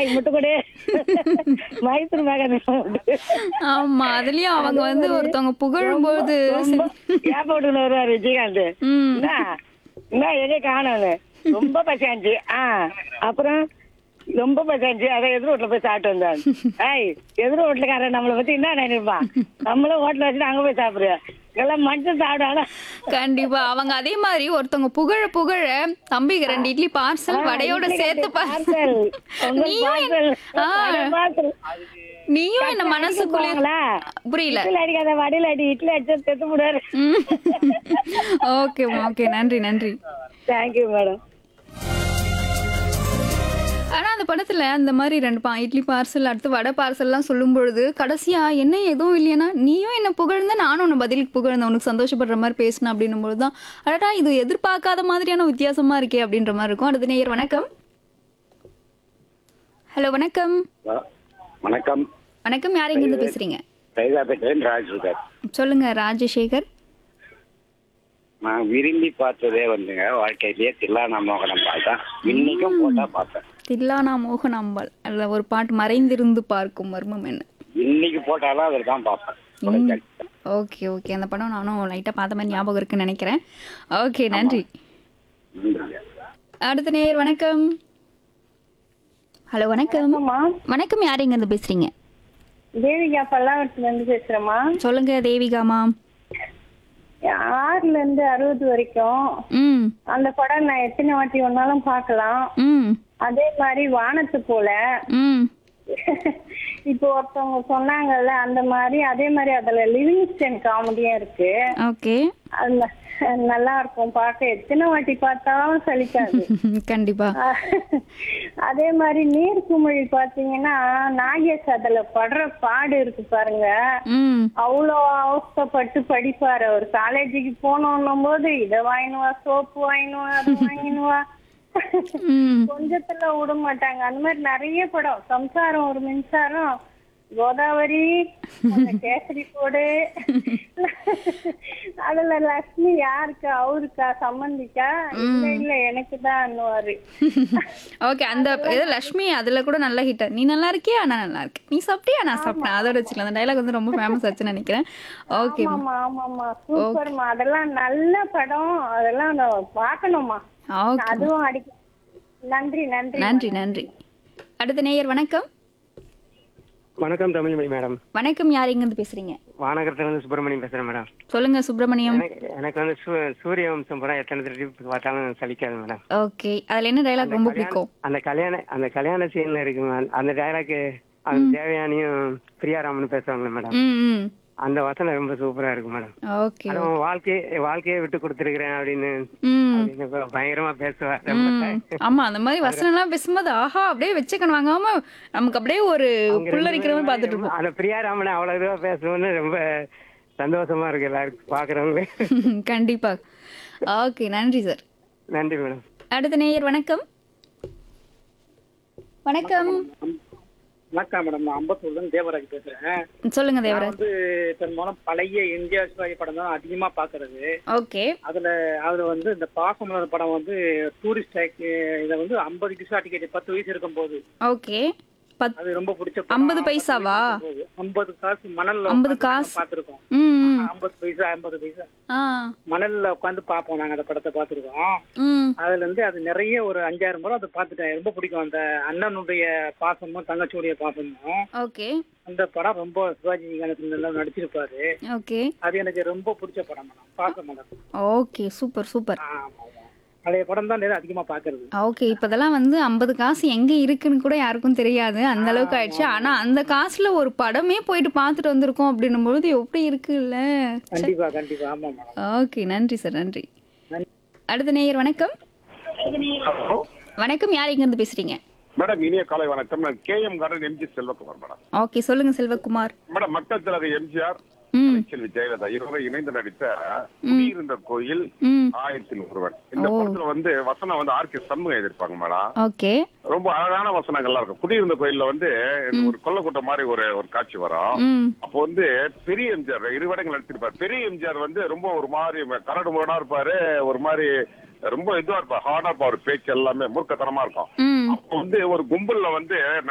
ஏய் முட்டுக்கொடு மைசூர் மகன் ஆமா அதுலயும் அவங்க வந்து ஒருத்தவங்க புகழும்போது ரொம்ப ஏப்போட்டுல வருவாரு விஜயகாந்த் ம் என்ன என்ன எங்க காணோன்னு ரொம்ப பசாஞ்சி ஆ அப்புறம் ரொம்ப பசாஞ்சி அதை எதிர் வீட்டுல போய் சாப்பிட்டு வந்தான் ஏய் எதிர் வீட்டுலக்காரன் நம்மளை பத்தி என்ன நினைப்பான் நம்மளும் ஹோட்டல் வச்சுட்டு அங்க போய் சாப்பிடுறோம் எல்லாம் மனுஷன் சாப்பிடாலும் கண்டிப்பா அவங்க அதே மாதிரி ஒருத்தவங்க புகழ புகழ தம்பிக்கு ரெண்டு இட்லி பார்சல் வடையோட சேர்த்து பா- பார்சல் நீயும் என்ன- ஆ, நீயும் என்ன மனசுக்குள்ளே புரியல இட்லி அடிக்காத வடையில அடி இட்லி அடிச்சு செத்து போடுவாரு ஓகே ஓகே நன்றி நன்றி தேங்க்யூ மேடம் ஆனா அந்த படத்துல அந்த மாதிரி ரெண்டு பா இட்லி பார்சல் அடுத்து வடை பார்சல்லாம் சொல்லும் பொழுது கடைசியா என்ன எதுவும் இல்லையானா நீயும் என்ன புகழ்ந்த நானும் உன்னை பதிலுக்கு புகழ்ந்த உனக்கு சந்தோஷப்படுற மாதிரி பேசினேன் அப்படின்னும் பொழுது தான் அடடா இது எதிர்பார்க்காத மாதிரியான வித்தியாசமா இருக்கே அப்படின்ற மாதிரி இருக்கும் அடுத்த நேயர் வணக்கம் ஹலோ வணக்கம் வ- வணக்கம் வணக்கம் யார் இருந்து பேசுறீங்க சைதாப்பேட்டையின் ராஜ்சுகர் சொல்லுங்க ராஜசேகர் நான் விரும்பி பார்த்ததே வந்துங்க வாழ்க்கையிலேயே தில்லானா மோகனம் பார்த்தேன் இன்னைக்கும் போட்டா பார்த்தேன் தில்லானா மோகனாம்பாள் அதுல ஒரு பாட்டு மறைந்திருந்து பார்க்கும் மர்மம் என்ன இன்னைக்கு போட்டாலும் அதில் தான் பார்ப்பேன் தொலைக்காட்சியில. ஓகே ஓகே அந்த படம் நானும் லைட்டாக பார்த்த மாதிரி ஞாபகம் இருக்குன்னு நினைக்கிறேன் ஓகே நன்றி நன்றிங்க. அடுத்த நேயர் வணக்கம் ஹலோ வணக்கம் வணக்கம் யார் இருந்து பேசுறீங்க தேவிகா பல்லாவரத்துல இருந்து பேசுறேம்மா சொல்லுங்க தேவிகா மேம் ஆறுல இருந்து அறுபது வரைக்கும் ம் அந்த படம் நான் எத்தனை வாட்டி வேணாலும் பார்க்கலாம் ம் அதே மாதிரி வானத்து போல ம் இப்போ ஒருத்தவங்க சொன்னாங்கல்ல அந்த மாதிரி அதே மாதிரி அதுல லிவிங்ஸ்டன் காமெடியும் இருக்கு ஓகே அது ந- நல்லா இருக்கும் பார்க்க எத்தனை வாட்டி பார்த்தாலும் சலிக்காது கண்டிப்பா அதே மாதிரி நீர்க்குமிழி பாத்தீங்கன்னா நாகேஷ் அதுல படுற பாடு இருக்கு பாருங்க ம் அவ்வளோ அவஸ்தைப்பட்டு படிப்பாரு அவர் காலேஜுக்கு போனோன்னும் போது இதை வாங்கினுவா சோப்பு வாங்கினுவா அதை வாங்கினுவா ம் கொஞ்சத்துல விட மாட்டாங்க அந்த மாதிரி நிறைய படம் சம்சாரம் ஒரு மின்சாரம் கோதாவரி அந்த கேசரி போடு அதுல லட்சுமி யாருக்கா அவருக்கா சம்பந்திக்கா இல்ல இல்ல எனக்கு தான் ஓகே அந்த இது லக்ஷ்மி அதுல கூட நல்ல ஹிட் நீ நல்லா இருக்கியா நான் நல்லா இருக்கேன் நீ சாப்பிட்டியா நான் சாப்பிட்டேன் அதோட வச்சுக்கலாம் அந்த டைலாக் வந்து ரொம்ப ஃபேமஸ் ஆச்சுன்னு நினைக்கிறேன் ஓகே ஆமாமா ஆமாமா சூப்பர்மா அதெல்லாம் நல்ல படம் அதெல்லாம் நான் பார்க்கணுமா ஓகே அதுவும் அடிக்க நன்றி நன்றி நன்றி நன்றி அடுத்த நேயர் வணக்கம் வணக்கம் தமிழ்மணி மேடம் வணக்கம் யார் இருந்து பேசுறீங்க வானகரத்துல இருந்து சுப்பிரமணியம் பேசுறேன் மேடம் சொல்லுங்க சுப்பிரமணியம் எனக்கு எனக்கு வந்து சூ- சூரிய வம்சம் படம் எத்தனை திருப்பி பார்த்தாலும் சலிக்காது மேடம் ஓகே அதுல என்ன டைலாக் ரொம்ப பிடிக்கும் அந்த கல்யாண அந்த கல்யாண சீன்ல இருக்கு மேம் அந்த டைலாக் அந்த தேவயானியும் பிரியாராமன் பேசுவாங்களே மேடம் ம் ம் அந்த வசனம் ரொம்ப சூப்பரா இருக்கு மேடம் ஓகே அதுவும் வாழ்க்கையை வாழ்க்கையை விட்டு கொடுத்துருக்கிறேன் அப்படின்னு ம் அப்படின்னு பயங்கரமா பேசுவார் ரொம்ப ம். ஆமா அந்த மாதிரி வசனம் எல்லாம் பேசும்போது ஆஹா அப்படியே வச்சுக்கணும் வாங்காம நமக்கு அப்படியே ஒரு புல்லரிக்கிற மாதிரி பார்த்துட்டு இருப்போம் அந்த பிரியாராமனை அவ்வளவு இதுவா பேசணும்னு ரொம்ப சந்தோஷமா இருக்கு எல்லாருக்கும் பாக்குறவங்களே கண்டிப்பா ஓகே நன்றி சார் நன்றி மேடம் அடுத்த நேயர் வணக்கம் வணக்கம் வணக்கம் மேடம் நான் அம்பத்தூர்ல இருந்து தேவராஜ் பேசுறேன் சொல்லுங்க நான் தேவராஜ் வந்து பெரும்பாலும் பழைய எம்ஜிஆர் சிவாஜி படம் தான் அதிகமா பாக்குறது ஓகே அதுல அதுல வந்து இந்த பாசமலர் படம் வந்து டூரிஸ்ட் இதை வந்து ஐம்பது கிசா டிக்கெட் பத்து வயசு இருக்கும்போது ஓகே பத் அது ரொம்ப பிடிச்ச ஐம்பது பைசாவா ஐம்பது காசு மணல்ல ஐம்பது உட்கார்ந்து காசு. பார்த்திருக்கோம் ம் ஐம்பது பைசா ஐம்பது பைசா ஆ மணல்ல உட்காந்து பார்ப்போம் நாங்க அந்த படத்தை பார்த்திருக்கோம் ம் அதுல இருந்து அது நிறைய ஒரு அஞ்சாயிரம் முறை அதை பார்த்துட்டேன் ரொம்ப பிடிக்கும் அந்த அண்ணனுடைய பாசமும் தங்கச்சியுடைய பாசமும் ஓகே அந்த படம் ரொம்ப சிவாஜி கணேசன் எல்லாம் நடிச்சிருப்பாரு ஓகே அது எனக்கு ரொம்ப பிடிச்ச படம் மேடம் பார்க்க மேடம் ஓகே சூப்பர் சூப்பர் ஆமா பழைய படம் தான் நிறைய அதிகமா பாக்குறது ஓகே இப்போதெல்லாம் வந்து ஐம்பது காசு எங்க இருக்குன்னு கூட யாருக்கும் தெரியாது அந்த அளவுக்கு ஆயிடுச்சு ஆனா அந்த காசுல ஒரு படமே போயிட்டு பார்த்துட்டு வந்திருக்கோம் அப்படின்னும் பொழுது எப்படி இருக்குல்ல கண்டிப்பா கண்டிப்பா ஆமா மேடம் ஓகே நன்றி சார் நன்றி அடுத்த நேயர் வணக்கம் வணக்கம் யார் இங்க இருந்து பேசுறீங்க மேடம் இனிய காலை வணக்கம் நான் K M garden M G Selvakumar madam okay சொல்லுங்க செல்வகுமார் மேடம் மக்கள் தலைவர் எம்ஜிஆர் ம் செல்வி ஜெயலலிதா இருவரும் இணைந்து நடித்த குடியிருந்த கோயில் ம் ஆயிரத்தில் ஒருவன் இந்த ஓ. படத்துல வந்து வசனம் வந்து ஆர் கே சண்முகம் எதிர்ப்பாங்க மேடம் ஓகே ரொம்ப அழகான வசனங்கள்லாம் இருக்கும் குடியிருந்த கோயில்ல வந்து ஒரு கொல்லக்கூட்டம் மாதிரி ஒரு ஒரு காட்சி வரும் ம் அப்போ வந்து பெரிய எம்ஜிஆர் இருவடங்கள் நடிச்சிருப்பாரு பெரிய எம்ஜிஆர் வந்து ரொம்ப ஒரு மாதிரி கரடு முரடா இருப்பாரு ஒரு மாதிரி ரொம்ப இதுவா இருப்பார் ஹார்டா இருப்பார் பேச்சு எல்லாமே மூர்க்கத்தனமா இருக்கும் ம் அப்போ வந்து ஒரு கும்பல்ல வந்து